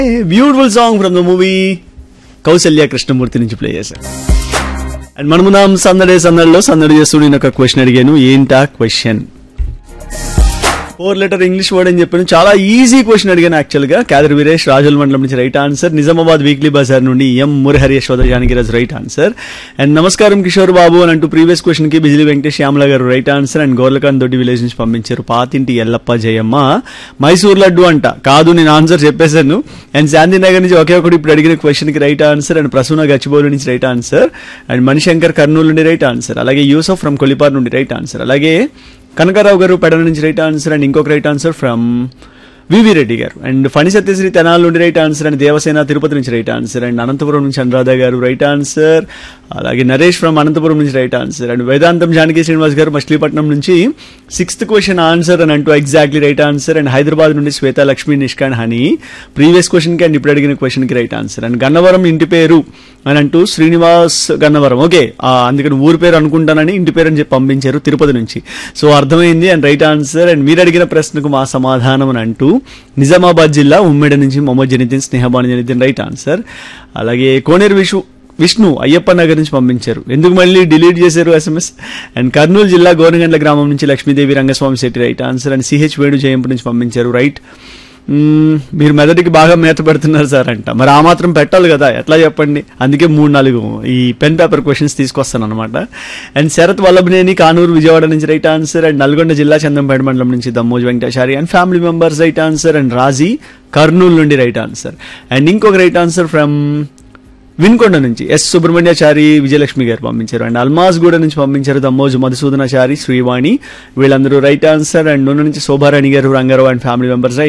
beautiful song from the movie Kausalya Krishnamurthy నుంచి play చేశారు and మనమున్నాం సందడే సందడిలో సందడి చేస్తూ నేను ఒక క్వశ్చన్ అడిగాను ఏంటా question four letter English word అని చెప్పాను చాలా ఈజీ క్వశ్చన్ అడిగాను యాక్చువల్ గా కాదర్ వీరేష్ రాజుల మండలం నుంచి రైట్ ఆన్సర్ నిజామాబాద్ వీక్లీ బజార్ నుండి M Murahari Yashoda Janakiraj right answer and నమస్కారం కిషోర్ బాబు అని అంటూ ప్రీవియస్ క్వశ్చన్ కి బిజిలీ వెంకటేష్ శ్యామల గారు రైట్ ఆన్సర్ అండ్ గోర్లకాంత్ దొడ్డి విలేజ్ నుంచి పంపించారు పాతింటి ఎల్లప్ప జయమ్మ మైసూర్ లడ్డు అంట కాదు నేను ఆన్సర్ చెప్పేశాను అండ్ శాంతినగర్ నుంచి ఒకే ఒకటి ఇప్పుడు అడిగిన క్వశ్చన్ కి right answer and Prasuna Gachibowli నుంచి right answer and Manishankar Kurnool నుండి రైట్ ఆన్సర్ అలాగే యూసఫ్ ఫ్రమ్ కొలిపార్ నుండి రైట్ ఆన్సర్ అలాగే కనకారావు గారు పెడల నుంచి రైట్ ఆన్సర్ అండ్ ఇంకొక right answer from VV Reddy garu and Phani Satyasri Tenali నుండి right answer and Devasena Tirupati నుంచి రైట్ ఆన్సర్ అండ్ అనంతపురం నుంచి అనురాధ గారు రైట్ ఆన్సర్ అలాగే నరేష్ ఫ్రమ్ అనంతపురం నుంచి రైట్ ఆన్సర్ అండ్ వేదాంతం జానకి శ్రీనివాస్ గారు మచిలీపట్నం నుంచి సిక్స్త్ క్వశ్చన్ ఆన్సర్ అని అంటూ exactly right answer and Hyderabad నుండి Swetha Lakshmi Nishkan Honey previous question కి అండ్ ఇప్పుడు అడిగిన క్వశ్చన్ కి రైట్ ఆన్సర్ అండ్ గన్నవరం ఇంటి పేరు అని అంటూ శ్రీనివాస్ గన్నవరం ఓకే అందుకని ఊరి పేరు అనుకుంటానని ఇంటి పేరు అని చెప్పి పంపించారు తిరుపతి నుంచి సో అర్థమైంది అండ్ రైట్ ఆన్సర్ అండ్ మీరు అడిగిన ప్రశ్నకు మా సమాధానం అని అంటూ నిజామాబాద్ జిల్లా ఉమ్మడి నుంచి మొహమ్మద్ జనిదిన్ స్నేహబాన్ జనిదిన్ రైట్ ఆన్సర్ అలాగే కోనేరు విషు విష్ణు అయ్యప్ప నగర్ నుంచి పంపించారు ఎందుకు మళ్ళీ డిలీట్ చేశారు ఎస్ఎంఎస్ అండ్ కర్నూలు జిల్లా గోరగండ్ల గ్రామం నుంచి Lakshmidevi Rangaswamy Shetty right answer and CH Venu Jayampu నుంచి పంపించారు రైట్ మ్మ్, మీరు మెదడికి బాగా మేత పెడుతున్నారు సార్ అంట మరి ఆ మాత్రం పెట్టాలి కదా ఎట్లా చెప్పండి అందుకే మూడు నాలుగు ఈ పెన్ పేపర్ క్వశ్చన్స్ తీసుకొస్తాను అనమాట అండ్ శరత్ వల్లభనేని కానూరు విజయవాడ నుంచి రైట్ ఆన్సర్ అండ్ నల్గొండ జిల్లా చందంపేట మండలం నుంచి Dammoj Venkateshari and family members right answer and Raji Kurnool నుండి రైట్ ఆన్సర్ అండ్ ఇంకొక రైట్ ఆన్సర్ ఫ్రమ్ విన్కొండ నుంచి ఎస్ సుబ్రహ్మణ్యాచారి విజయలక్ష్మి గారు పంపించారు అండ్ అల్మాస్ గూడ నుంచి పంపించారు దమ్మోజు మధుసూదనాచారి శ్రీవాణి వీళ్ళందరూ రైట్ ఆన్సర్ అండ్ నూనె నుంచి శోభారాణి గారు రంగారావు అండ్ ఫ్యామిలీ మెంబర్స్